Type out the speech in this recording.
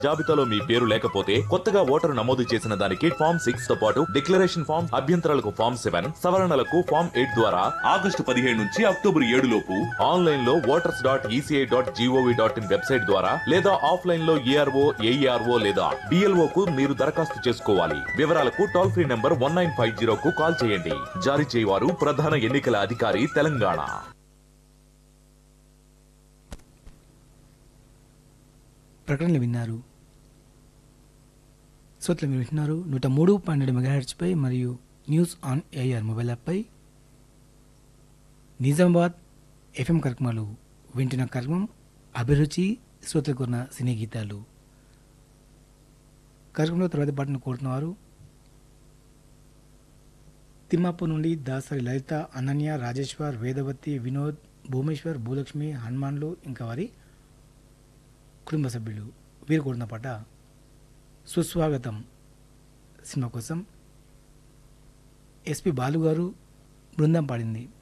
జాబితాలో మీ పేరు లేకపోతే కొత్తగా ఓటరు నమోదు చేసిన దానికి ఫామ్ సిక్స్ తో పాటు డిక్లరేషన్ ఫామ్ అభ్యంతరాలకు ఫామ్ సెవెన్ సవరణలకు ఫామ్ ఎయిట్ ద్వారా ఆగస్టు పదిహేడు నుంచి అక్టోబర్ ఏడు లోపు ఆన్లైన్ లో voters dot ECI dot GOV dot in website ద్వారా లేదా ఆఫ్లైన్ లో ఏఆర్ఓ ఏఈఆర్ఓ లేదా డిఎల్ఓ కు మీరు దరఖాస్తు చేసుకోవాలి వివరాలకు toll free number one nine five zero కు కాల్ చేయండి జారీ చేయవారు ప్రధాన ఎన్నికల అధికారి తెలంగాణ ప్రకటనలు విన్నారు శ్రోతలు మీరు వింటున్నారు నూట మూడు పన్నెండు మెగాహెర్ట్స్పై మరియు న్యూస్ ఆన్ ఏఆర్ మొబైల్ యాప్పై నిజామాబాద్ ఎఫ్ఎం కార్యక్రమాలు వింటున్న కార్యక్రమం అభిరుచి శ్రోతలు కొన్న సినీ గీతాలు కార్యక్రమంలో తర్వాత పాటను కోరుతున్నవారు తిమ్మాపూర్ నుండి దాసరి లలిత అనన్య రాజేశ్వర్ వేదవతి వినోద్ భూమేశ్వర్ భూలక్ష్మి హనుమాన్లు ఇంకా వారి కుటుంబ సభ్యులు వీరు కోరిన పాట సుస్వాగతం సినిమా కోసం ఎస్పి బాలు గారు బృందం పాడింది